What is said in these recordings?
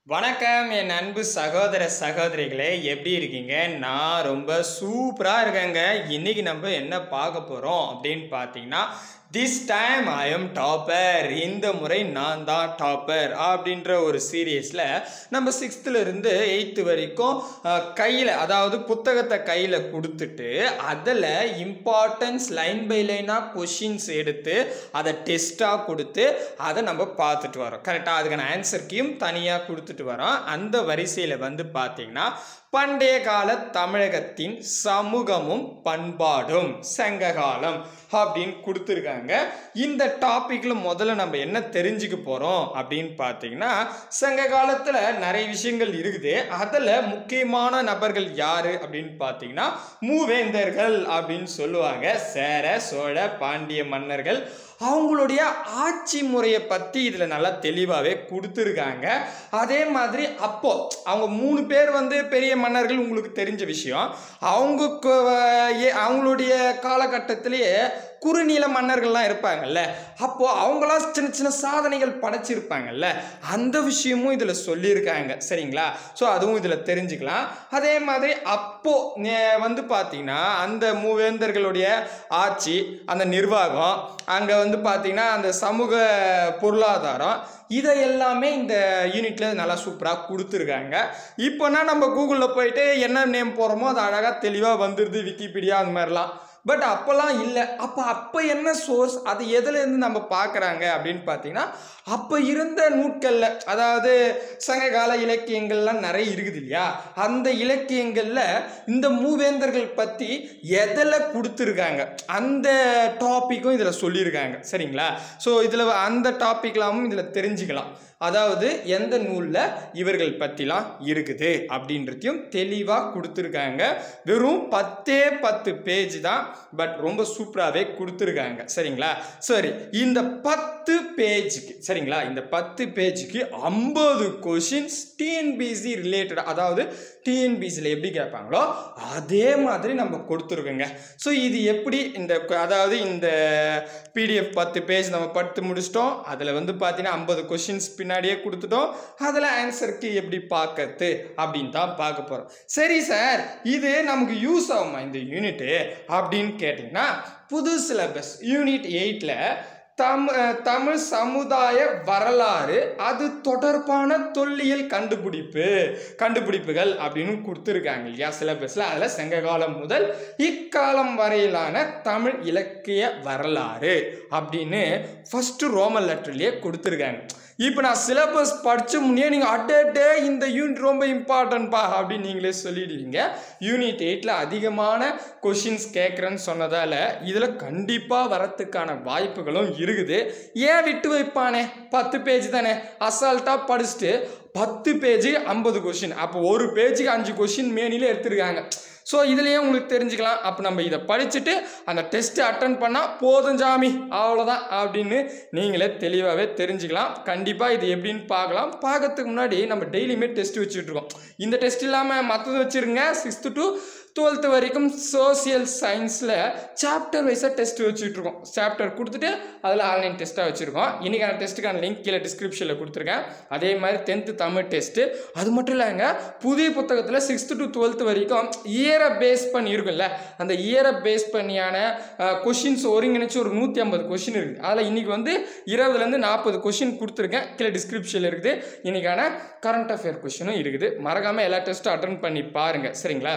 வணக்கம் என் அன்பு சகோதர சகோதரிகளே எப்படி இருக்கீங்க நான் ரொம்ப சூப்பராக இருக்கேங்க இன்னைக்கு நம்ம என்ன பார்க்க போகிறோம் அப்படின்னு பார்த்தீங்கன்னா this time I am topper இந்த முறை நான் தான் டாப்பர் அப்படின்ற ஒரு சீரியஸில் நம்ம சிக்ஸ்த்துல இருந்து எயித்து வரைக்கும் கையில் அதாவது புத்தகத்தை கையில் கொடுத்துட்டு அதில் இம்பார்ட்டன்ஸ் லைன் பை லைனாக கொஷின்ஸ் எடுத்து அதை டெஸ்ட்டாக கொடுத்து அதை நம்ம பார்த்துட்டு வரோம் கரெக்டாக அதுக்கான ஆன்சர் கீயும் தனியாக கொடுத்துட்டு வரோம் அந்த வரிசையில் வந்து பார்த்தீங்கன்னா பண்டைய கால தமிழகத்தின் சமூகமும் பண்பாடும் சங்ககாலம் அப்படின்னு கொடுத்துருக்காங்க இந்த டாப்பிக்கில் முதல்ல நம்ம என்ன தெரிஞ்சுக்க போகிறோம் அப்படின்னு பார்த்தீங்கன்னா சங்க காலத்தில் நிறைய விஷயங்கள் இருக்குது அதில் முக்கியமான நபர்கள் யார் அப்படின்னு பார்த்தீங்கன்னா மூவேந்தர்கள் அப்படின்னு சொல்லுவாங்க சேர சோழ பாண்டிய மன்னர்கள் அவங்களுடைய ஆட்சி முறையை பற்றி இதில் நல்லா தெளிவாகவே கொடுத்துருக்காங்க அதே மாதிரி அப்போ அவங்க மூணு பேர் வந்து பெரிய மன்னர்கள் உங்களுக்கு தெரிஞ்ச விஷயம் அவங்க கு- ஏ- அவங்களுடைய காலகட்டத்திலேயே குறுநில மன்னர்கள்லாம் இருப்பாங்கல்ல அப்போ அவங்களாம் சின்ன சின்ன சாதனைகள் படைச்சிருப்பாங்கல்ல அந்த விஷயமும் இதில் சொல்லியிருக்காங்க சரிங்களா ஸோ அதுவும் இதில் தெரிஞ்சுக்கலாம் அதே மாதிரி அப்போ நே- வந்து பார்த்தீங்கன்னா அந்த மூவேந்தர்களுடைய ஆட்சி அந்த நிர்வாகம் அங்கே வந்து பார்த்தீங்கன்னா அந்த சமூக பொருளாதாரம் இதை எல்லாமே இந்த யூனிட்ல நல்லா சூப்பராக கொடுத்துருக்காங்க இப்போனா நம்ம கூகுளில் போயிட்டு என்ன நேம் போகிறோமோ அது அழகாக தெளிவாக வந்துடுது விக்கிபீடியா அந்த மாதிரிலாம் பட் அப்போல்லாம் இல்லை அப்போ அப்போ என்ன சோர்ஸ் அது எதுலேருந்து நம்ம பார்க்குறாங்க அப்படின்னு பார்த்தீங்கன்னா அப்போ இருந்த நூட்களில் அதாவது சங்ககால இலக்கியங்கள்லாம் நிறைய இருக்குது இல்லையா அந்த இலக்கியங்களில் இந்த மூவேந்தர்கள் பற்றி எதில் கொடுத்துருக்காங்க அந்த டாப்பிக்கும் இதில் சொல்லியிருக்காங்க சரிங்களா ஸோ இதில் அந்த டாப்பிக்லாமும் இதில் தெரிஞ்சுக்கலாம் அதாவது எந்த நூலில் இவர்கள் பற்றிலாம் இருக்குது அப்படின்றதையும் தெளிவாக கொடுத்துருக்காங்க வெறும் பத்தே பத்து பேஜ் தான் பட் ரொம்ப சூப்பராகவே கொடுத்துருக்காங்க சரிங்களா சரி இந்த பத்து பேஜுக்கு சரிங்களா இந்த பத்து பேஜுக்கு ஐம்பது கொஷின்ஸ் டிஎன்பிசி ரிலேட்டட் அதாவது டிஎன்பிசியில் எப்படி கேட்பாங்களோ அதே மாதிரி நம்ம கொடுத்துருக்கோங்க ஸோ இது எப்படி இந்த அதாவது இந்த பிடிஎஃப் பத்து பேஜ் நம்ம படுத்து முடிச்சிட்டோம் அதில் வந்து பார்த்தீங்கன்னா ஐம்பது கொஷின்ஸ் பின்னாடியே கொடுத்துட்டோம் அதில் ஆன்சருக்கு எப்படி பார்க்கறது அப்படின்னு தான் பார்க்க போகிறோம் சரி சார் இது நமக்கு யூஸ் ஆகுமா இந்த யூனிட்டு அப்படின்னு கேட்டிங்கன்னா புது சிலபஸ் யூனிட் எயிட்டில் தம் அஹ் தமிழ் சமுதாய வரலாறு அது தொடர்பான தொல்லியல் கண்டுபிடிப்பு கண்டுபிடிப்புகள் அப்படின்னு கொடுத்துருக்காங்க இல்லையா சிலபஸில் அதில் சங்ககாலம் முதல் இக்காலம் வரையிலான தமிழ் இலக்கிய வரலாறு அப்படின்னு ஃபஸ்ட்டு ரோமன் லெட்டர்லேயே கொடுத்துருக்காங்க இப்போ நான் சிலபஸ் படிச்ச முன்னே நீங்கள் அட்டே இந்த யூனிட் ரொம்ப இம்பார்ட்டன்ட்பா அப்படின்னு நீங்களே சொல்லிடுவீங்க யூனிட் எயிட்டில் அதிகமான கொஷின்ஸ் கேட்குறேன்னு சொன்னதால் இதில் கண்டிப்பாக வரத்துக்கான வாய்ப்புகளும் இருக்குது ஏன் விட்டு வைப்பானே பத்து பேஜ் தானே அசால்ட்டாக படிச்சுட்டு பத்து பேஜ் ஐம்பது கொஷின் அப்போ ஒரு பேஜுக்கு அஞ்சு கொஷின் மேனியில் எடுத்திருக்காங்க ஸோ இதுலேயே உங்களுக்கு தெரிஞ்சுக்கலாம் அப்போ நம்ம இதை படிச்சுட்டு அந்த டெஸ்ட்டு அட்டன் பண்ணால் போதும் ஜாமி அவ்வளோதான் அப்படின்னு நீங்களே தெளிவாகவே தெரிஞ்சுக்கலாம் கண்டிப்பாக இது எப்படின்னு பார்க்கலாம் பார்க்கறதுக்கு முன்னாடி நம்ம டெய்லியுமே டெஸ்ட் வச்சுட்டு இருக்கோம் இந்த டெஸ்ட் இல்லாமல் மற்றது வச்சுருங்க சிக்ஸ்த்து டு டுவெல்த்து வரைக்கும் சோசியல் சயின்ஸில் சாப்டர் வைஸாக டெஸ்ட் வச்சுட்ருக்கோம் சாப்டர் கொடுத்துட்டு அதில் ஆன்லைன் டெஸ்ட்டாக வச்சுருக்கோம் இன்றைக்கான டெஸ்ட்டுக்கான லிங்க் கீழே டிஸ்கிரிப்ஷனில் கொடுத்துருக்கேன் அதே மாதிரி டென்த்து தமிழ் டெஸ்ட்டு அது மட்டும் இல்லைங்க புதிய புத்தகத்தில் சிக்ஸ்த்து டு டுவெல்த்து வரைக்கும் இயரை பேஸ் பண்ணி இருக்கும்ல அந்த இயரை பேஸ் பண்ணியான கொஷின்ஸ் ஒருங்கிணைச்சு ஒரு நூற்றி ஐம்பது கொஷின் இருக்குது அதில் இன்றைக்கி வந்து இருபதுலேருந்து நாற்பது கொஷின் கொடுத்துருக்கேன் கீழே டிஸ்கிரிப்ஷனில் இருக்குது இன்றைக்கான கரண்ட் அஃபேர் கொஷினும் இருக்குது மறக்காமல் எல்லா டெஸ்ட்டும் அட்டன் பண்ணி பாருங்கள் சரிங்களா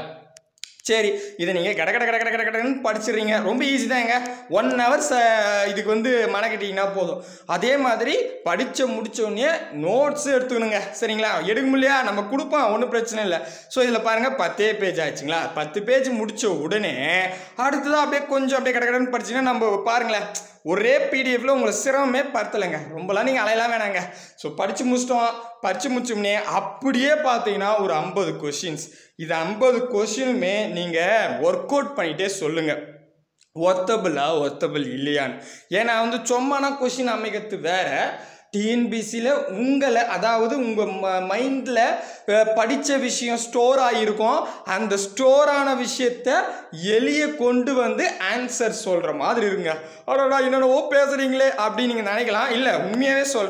சரி இதை நீங்கள் கட கட கட கட கட கடன்னு படிச்சிடுறீங்க ரொம்ப ஈஸி தாங்க ஒன் ஹவர்ஸ் இதுக்கு வந்து மனக்கட்டிங்கன்னா போதும் அதே மாதிரி படித்த முடிச்சோடனே நோட்ஸ் எடுத்துக்கணுங்க சரிங்களா எடுக்க முடியலையா நம்ம கொடுப்போம் ஒன்றும் பிரச்சனை இல்லை ஸோ இதில் பாருங்கள் பத்தே பேஜ் ஆச்சுங்களா பத்து பேஜ் முடித்த உடனே அடுத்ததாக அப்படியே கொஞ்சம் அப்படியே கட கடன்னு படிச்சிங்கன்னா நம்ம பாருங்களேன் ஒரே பிடிஎஃப்ல உங்களை சிரமமே படுத்தலைங்க ரொம்பலாம் நீங்கள் அலையலாம் வேணாங்க ஸோ படித்து முடிச்சிட்டோம் படித்து முடிச்சோம்னே அப்படியே பார்த்தீங்கன்னா ஒரு ஐம்பது கொஷின்ஸ் இது ஐம்பது கொஷினுமே நீங்கள் ஒர்க் அவுட் பண்ணிகிட்டே சொல்லுங்கள் ஒர்த்தபிளா ஒர்த்தபிள் இல்லையான்னு ஏன்னா வந்து சும்மானா கொஷின் அமைக்கிறது வேற டிஎன்பிசியில் உங்களை அதாவது உங்கள் ம மைண்டில் படித்த விஷயம் ஸ்டோர் ஆகிருக்கும் அந்த ஸ்டோர் ஆன விஷயத்த எளிய கொண்டு வந்து ஆன்சர் சொல்கிற மாதிரி இருங்க அடடா என்னென்னவோ பேசுகிறீங்களே அப்படின்னு நீங்கள் நினைக்கலாம் இல்லை உண்மையாகவே சொல்கிறேன்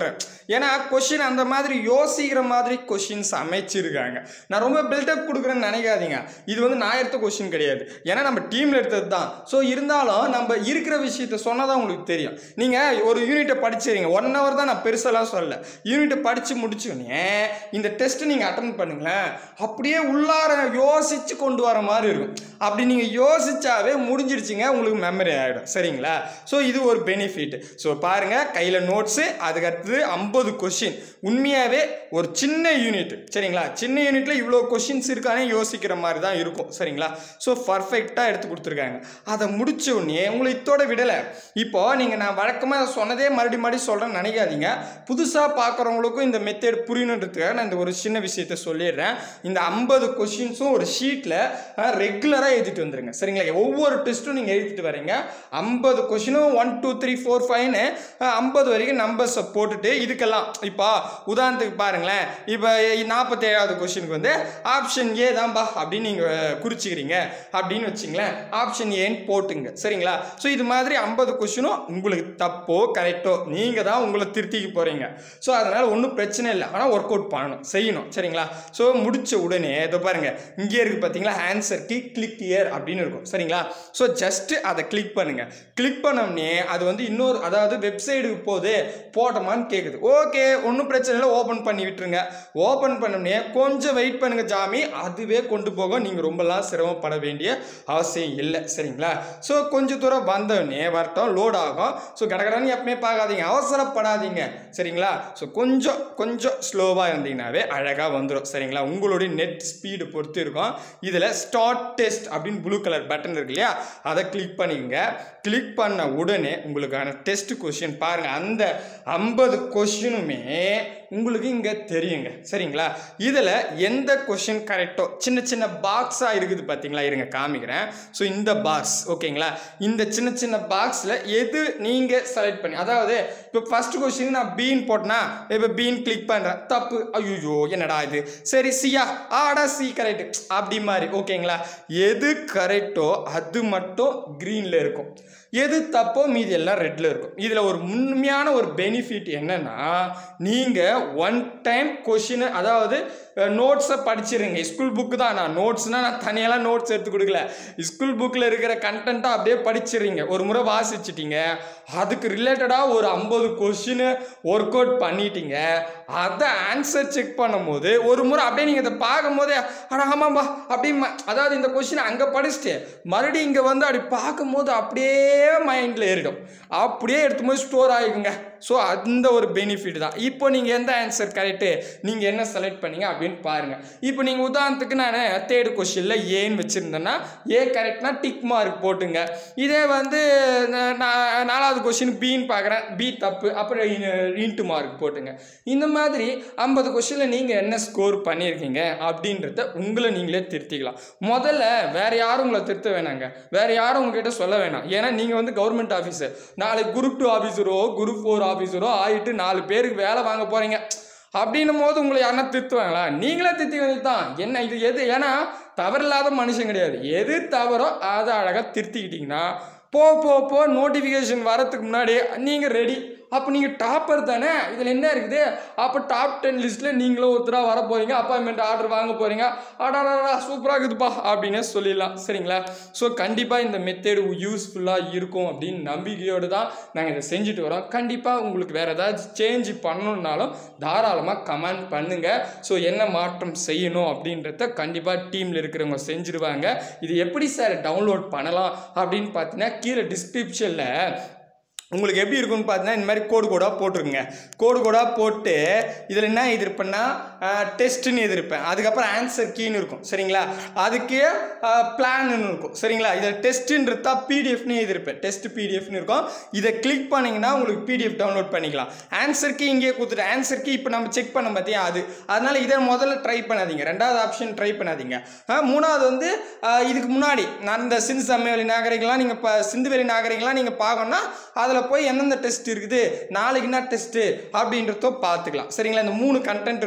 ஏன்னா கொஷின் அந்த மாதிரி யோசிக்கிற மாதிரி கொஷின்ஸ் அமைச்சிருக்காங்க நான் ரொம்ப பில்டப் கொடுக்குறேன்னு நினைக்காதீங்க இது வந்து நான் எடுத்த கொஷின் கிடையாது ஏன்னா நம்ம டீமில் எடுத்தது தான் ஸோ இருந்தாலும் நம்ம இருக்கிற விஷயத்த சொன்னால் தான் உங்களுக்கு தெரியும் நீங்கள் ஒரு யூனிட்டை படிச்சிருங்க ஒன் ஹவர் தான் நான் பெருசெல்லாம் சொல்லல யூனிட்டை படித்து முடிச்சோடனே இந்த டெஸ்ட் நீங்கள் அட்டன் பண்ணுங்களேன் அப்படியே உள்ளார யோசித்து கொண்டு வர மாதிரி இருக்கும் அப்படி நீங்கள் யோசிச்சாவே முடிஞ்சிருச்சுங்க உங்களுக்கு மெமரி ஆகிடும் சரிங்களா ஸோ இது ஒரு பெனிஃபிட் ஸோ பாருங்கள் கையில் நோட்ஸு அதுக்கடுத்தது ஐம்பது கொஷின் உண்மையாகவே ஒரு சின்ன யூனிட் சரிங்களா சின்ன யூனிட்டில் இவ்வளோ கொஷின்ஸ் இருக்கானே யோசிக்கிற மாதிரி தான் இருக்கும் சரிங்களா ஸோ பர்ஃபெக்டாக எடுத்து கொடுத்துருக்காங்க அதை முடிச்ச உடனே உங்களை இத்தோட விடலை இப்போ நீங்கள் நான் வழக்கமாக சொன்னதே மறுபடியும் மறுபடியும் சொல்கிறேன்னு நினைக்காதீங்க புதுசாக பார்க்குறவங்களுக்கும் இந்த மெத்தட் புரியணுன்றதுக்காக நான் இந்த ஒரு சின்ன விஷயத்த சொல்லிடுறேன் இந்த ஐம்பது கொஷின்ஸும் ஒரு ஷீட்டில் ரெகுலராக எழுதிட்டு வந்துருங்க சரிங்களா ஒவ்வொரு டெஸ்ட்டும் நீங்கள் எழுதிட்டு வரீங்க ஐம்பது கொஷினும் ஒன் டூ த்ரீ ஃபோர் ஃபைவ்னு ஐம்பது வரைக்கும் நம்பர்ஸை போட்டுட்டு இதுக்கெல்லாம் இப்போ உதாரணத்துக்கு பாருங்களேன் இப்போ நாற்பத்தி ஏழாவது கொஷினுக்கு வந்து ஆப்ஷன் ஏ தான்பா அப்படின்னு நீங்கள் குறிச்சிக்கிறீங்க அப்படின்னு வச்சிங்களேன் ஆப்ஷன் ஏன்னு போட்டுங்க சரிங்களா ஸோ இது மாதிரி ஐம்பது கொஷினும் உங்களுக்கு தப்போ கரெக்டோ நீங்கள் தான் உங்களை திருத்திக்க போகிறீங்க ஸோ அதனால் ஒன்றும் பிரச்சனை இல்லை ஆனால் ஒர்க் அவுட் பண்ணணும் செய்யணும் சரிங்களா ஸோ முடிச்ச உடனே இதோ பாருங்கள் இங்கே இருக்குது பார்த்தீங்களா ஆன்சர் கி கிளிக் இயர் அப்படின்னு இருக்கும் சரிங்களா ஸோ ஜஸ்ட்டு அதை கிளிக் பண்ணுங்கள் கிளிக் பண்ணோடனே அது வந்து இன்னொரு அதாவது வெப்சைட்டுக்கு போகுது போட்டோமான்னு கேட்குது ஓகே ஒன்றும் பிரச்சனை இல்லை ஓப்பன் பண்ணி விட்டுருங்க ஓப்பன் பண்ணோடனே கொஞ்சம் வெயிட் பண்ணுங்க ஜாமி அதுவே கொண்டு போக நீங்கள் ரொம்பலாம் சிரமப்பட வேண்டிய அவசியம் இல்லை சரிங்களா ஸோ கொஞ்சம் தூரம் வந்தோடனே வரட்டும் லோட் ஆகும் ஸோ கடகடன்னு எப்பவுமே பார்க்காதீங்க அவசரப்படாதீங்க சரிங்களா ஸோ கொஞ்சம் கொஞ்சம் ஸ்லோவாக இருந்தீங்கன்னாவே அழகாக வந்துடும் சரிங்களா உங்களுடைய நெட் ஸ்பீடு பொறுத்து இருக்கும் இதில் ஸ்டார்ட் டெஸ்ட் அப்படின்னு ப்ளூ கலர் பட்டன் இருக்கு இல்லையா அதை கிளிக் பண்ணிக்கங்க கிளிக் பண்ண உடனே உங்களுக்கான டெஸ்ட் கொஷின் பாருங்கள் அந்த ஐம்பது கொஷினுமே உங்களுக்கு இங்கே தெரியுங்க சரிங்களா இதில் எந்த கொஷின் கரெக்டோ சின்ன சின்ன பாக்ஸாக இருக்குது பார்த்தீங்களா இருங்க காமிக்கிறேன் ஸோ இந்த பாக்ஸ் ஓகேங்களா இந்த சின்ன சின்ன பாக்ஸில் எது நீங்கள் செலக்ட் பண்ணி அதாவது இப்போ ஃபர்ஸ்ட் கொஷின் நான் பீன் போட்டேன்னா இப்போ பீன் கிளிக் பண்ணுறேன் தப்பு ஐயோ என்னடா இது சரி சியா ஆடா சி கரெக்ட் அப்படி மாதிரி ஓகேங்களா எது கரெக்டோ அது மட்டும் க்ரீனில் இருக்கும் எது தப்போ மீதி எல்லாம் ரெட்டில் இருக்கும் இதில் ஒரு உண்மையான ஒரு பெனிஃபிட் என்னன்னா நீங்கள் ஒன் டைம் கொஷின் அதாவது நோட்ஸை படிச்சிருங்க ஸ்கூல் புக்கு தான் நான் நோட்ஸ்னால் நான் தனியெல்லாம் நோட்ஸ் எடுத்து கொடுக்கல ஸ்கூல் புக்கில் இருக்கிற கண்டென்ட்டை அப்படியே படிச்சிடுறீங்க ஒரு முறை வாசிச்சிட்டீங்க அதுக்கு ரிலேட்டடாக ஒரு ஐம்பது கொஷின் ஒர்க் அவுட் பண்ணிட்டீங்க அதை ஆன்சர் செக் பண்ணும்போது ஒரு முறை அப்படியே நீங்கள் இதை பார்க்கும்போதே அட ஆமாம்பா அப்படி ம- அதாவது இந்த கொஷின் அங்கே படிச்சுட்டு மறுபடியும் இங்கே வந்து அப்படி பார்க்கும்போது அப்படியே மைண்டில் ஏறிடும் அப்படியே எடுத்து போய் ஸ்டோர் ஆகிக்குங்க ஸோ அந்த ஒரு பெனிஃபிட் தான் இப்போ நீங்கள் எந்த ஆன்சர் கரெக்டு நீங்கள் என்ன செலக்ட் பண்ணீங்க அப்படின்னு பாருங்கள் இப்போ நீங்கள் உதாரணத்துக்கு நான் தேர்டு கொஷினில் ஏன்னு வச்சுருந்தேன்னா ஏ கரெக்ட்னா டிக் மார்க் போட்டுங்க இதே வந்து நா- நா- நாலாவது கொஷின் பின்னு பார்க்குறேன் பி தப்பு அப்புறம் இன்ட்டு மார்க் போட்டுங்க இந்த மாதிரி ஐம்பது கொஷினில் நீங்கள் என்ன ஸ்கோர் பண்ணியிருக்கீங்க அப்படின்றத உங்களை நீங்களே திருத்திக்கலாம் முதல்ல வேற யாரும் உங்களை திருத்த வேணாங்க வேற யாரும் உங்ககிட்ட சொல்ல வேணாம் ஏன்னா நீங்கள் வந்து கவர்மெண்ட் ஆஃபீஸர் நாளைக்கு குரூப் டூ ஆஃபீஸரோ குரூப் ஃபோர் ஆஃபீஸரோ ஆகிட்டு நாலு பேருக்கு வேலை வாங்க போகிறீங்க அப்படின்னும் போது உங்களை யாருன்னா திருத்துவாங்களா நீங்களே திருத்தி வேண்டியது தான் என்ன இது எது ஏன்னா தவறில்லாத மனுஷன் கிடையாது எது தவறோ அதை அழகாக திருத்திக்கிட்டிங்கன்னா போ போ போ நோட்டிஃபிகேஷன் வரதுக்கு முன்னாடி நீங்கள் ரெடி அப்போ நீங்கள் டாப்பர் தானே இதில் என்ன இருக்குது அப்போ டாப் டென் லிஸ்ட்டில் நீங்களும் ஒருத்தராக வர போகிறீங்க அப்பாயின்மெண்ட் ஆர்டர் வாங்க போகிறீங்க அடாடா சூப்பராக இருக்குதுப்பா அப்படின்னு சொல்லிடலாம் சரிங்களா ஸோ கண்டிப்பாக இந்த மெத்தேடு யூஸ்ஃபுல்லாக இருக்கும் அப்படின்னு நம்பிக்கையோடு தான் நாங்கள் இதை செஞ்சுட்டு வரோம் கண்டிப்பாக உங்களுக்கு வேறு ஏதாவது சேஞ்ச் பண்ணணுன்னாலும் தாராளமாக கமெண்ட் பண்ணுங்கள் ஸோ என்ன மாற்றம் செய்யணும் அப்படின்றத கண்டிப்பாக டீமில் இருக்கிறவங்க செஞ்சுருவாங்க இது எப்படி சார் டவுன்லோட் பண்ணலாம் அப்படின்னு பார்த்தீங்கன்னா கீழே டிஸ்கிரிப்ஷனில் உங்களுக்கு எப்படி இருக்கும்னு பார்த்தீங்கன்னா இந்த மாதிரி கோடு கோடாக போட்டிருக்குங்க கோடு கோடாக போட்டு இதில் என்ன எதிர்ப்பேன்னா டெஸ்ட்டுன்னு எதிர்ப்பேன் அதுக்கப்புறம் ஆன்சர் கீன்னு இருக்கும் சரிங்களா அதுக்கு பிளான்னு இருக்கும் சரிங்களா இதில் டெஸ்ட்டுன்றது தான் பிடிஎஃப்னு எதிர்ப்பேன் டெஸ்ட் பிடிஎஃப்னு இருக்கும் இதை கிளிக் பண்ணிங்கன்னா உங்களுக்கு பிடிஎஃப் டவுன்லோட் பண்ணிக்கலாம் ஆன்சர் கீ இங்கேயே கொடுத்துட்டு ஆன்சர் கீ இப்போ நம்ம செக் பண்ண பார்த்தியா அது அதனால் இதை முதல்ல ட்ரை பண்ணாதீங்க ரெண்டாவது ஆப்ஷன் ட்ரை பண்ணாதீங்க ஆ, மூணாவது வந்து ஆ, இதுக்கு முன்னாடி நான் இந்த சிந்து சமவெளி நாகரிகம்லாம் நீங்கள் இப்போ சிந்துவெளி நாகரிகம்லாம் நீங்கள் பார்க்கணும்னா அதில் போய் எந்தெந்த டெஸ்ட் இருக்குது நாளைக்கு என்ன டெஸ்ட்டு அப்படின்றதோ பார்த்துக்கலாம் சரிங்களா இந்த மூணு கண்டென்ட் இருக்கும் சரிங்களா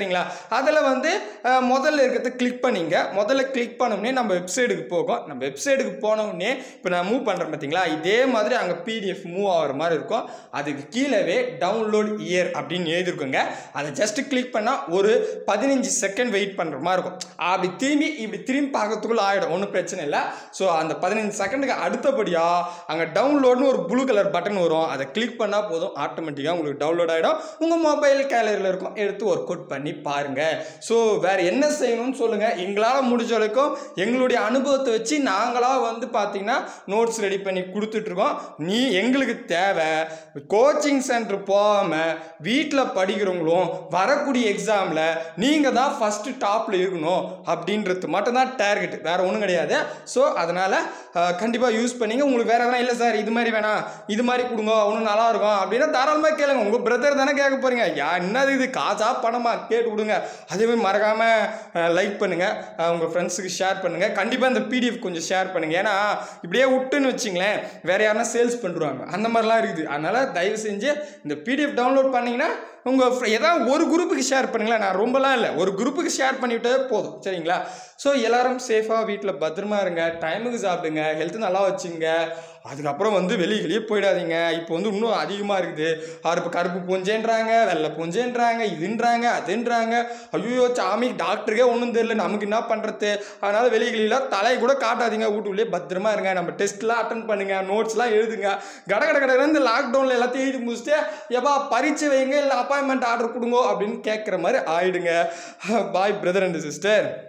சரிங்களா அதில் வந்து அஹ், முதல்ல இருக்கிறத கிளிக் பண்ணிங்க முதல்ல கிளிக் பண்ணோடனே நம்ம வெப்சைட்டுக்கு போகும் நம்ம வெப்சைட்டுக்கு போனோடனே இப்போ நான் மூவ் பண்ணுறேன் பார்த்தீங்களா இதே மாதிரி அங்கே பிடிஎஃப் மூவ் ஆகிற மாதிரி இருக்கும் அதுக்கு கீழவே டவுன்லோட் இயர் அப்படின்னு எழுதிருக்குங்க அதை ஜஸ்ட் கிளிக் பண்ணால் ஒரு பதினஞ்சு செகண்ட் வெயிட் பண்ணுற மாதிரி இருக்கும் அப்படி திரும்பி இப்படி திரும்பி பார்க்கறதுக்குள்ள ஆகிடும் ஒன்றும் பிரச்சனை இல்லை ஸோ அந்த பதினஞ்சு செகண்டுக்கு அடுத்தபடியாக அங்கே டவுன்லோட்னு ஒரு ப்ளூ கலர் பட்டன் வரும் அதை கிளிக் பண்ணால் போதும் ஆட்டோமேட்டிக்காக உங்களுக்கு டவுன்லோட் ஆகிடும் உங்கள் மொபைல் கேலரியில் இருக்கும் எடுத்து ஒர்க் அவுட் பண்ணி பாருங்கள் ஸோ வேறு என்ன செய்யணும்னு சொல்லுங்கள் எங்களால் முடிஞ்ச வரைக்கும் எங்களுடைய அனுபவத்தை வச்சு நாங்களாக வந்து பார்த்தீங்கன்னா நோட்ஸ் ரெடி பண்ணி கொடுத்துட்ருக்கோம் நீ எங்களுக்கு தேவை கோச்சிங் சென்டர் போகாமல் வீட்டில் படிக்கிறவங்களும் வரக்கூடிய எக்ஸாமில் நீங்கள் தான் ஃபஸ்ட்டு டாப்பில் இருக்கணும் அப்படின்றது மட்டும்தான் டார்கெட் வேறு ஒன்றும் கிடையாது ஸோ அதனால் கண்டிப்பாக யூஸ் பண்ணிங்க உங்களுக்கு வேறு எதனா இல்லை சார் இது மாதிரி வேணாம் இது மாதிரி கொடுங்க ஒன்றும் நல்லா இருக்கும் அப்படின்னா தாராளமாக கேளுங்க உங்கள் பிரதர் தானே கேட்க போகிறீங்க யா என்னது இது காசா பணமா கேட்டு கொடுங்க அதேமாதிரி மறக்காமல் லைக் பண்ணுங்கள் உங்கள் ஃப்ரெண்ட்ஸுக்கு ஷேர் பண்ணுங்கள் கண்டிப்பாக இந்த பிடிஎஃப் கொஞ்சம் ஷேர் பண்ணுங்கள் ஏன்னா இப்படியே விட்டுன்னு வச்சிங்களேன் வேறு யாருனா சேல்ஸ் பண்ணுறாங்க அந்த மாதிரிலாம் இருக்குது அதனால் தயவு செஞ்சு இந்த பிடிஎஃப் டவுன்லோட் பண்ணிங்கன்னா உங்கள் ஏதாவது ஒரு குரூப்புக்கு ஷேர் பண்ணுங்களேன் நான் ரொம்பலாம் இல்லை ஒரு குரூப்புக்கு ஷேர் பண்ணிவிட்டே போதும் சரிங்களா ஸோ எல்லாரும் சேஃபாக வீட்டில் பத்திரமா இருங்க டைமுக்கு சாப்பிடுங்க ஹெல்த் நல்லா வச்சுங்க அதுக்கப்புறம் வந்து வெளியே வெளியே போயிடாதீங்க இப்போ வந்து இன்னும் அதிகமாக இருக்குது கருப்பு கருப்பு பூஞ்சேன்றாங்க வெள்ளை பூஞ்சேன்றாங்க இதுன்றாங்க அதுன்றாங்க ஐயோ சாமி டாக்டருக்கே ஒன்றும் தெரியல நமக்கு என்ன பண்ணுறது அதனால் வெளியே வெளியில தலையை கூட காட்டாதீங்க வீட்டுக்குள்ளேயே பத்திரமா இருங்க நம்ம டெஸ்ட்லாம் அட்டன் பண்ணுங்க நோட்ஸ்லாம் எழுதுங்க கட கட கட இந்த லாக்டவுனில் எல்லாத்தையும் எழுதி முடிச்சுட்டு எப்பா பரீட்சை வைங்க இல்லை அப்பாயின்மெண்ட் ஆர்டர் கொடுங்க அப்படின்னு கேட்குற மாதிரி ஆயிடுங்க பாய் பிரதர் அண்ட் சிஸ்டர்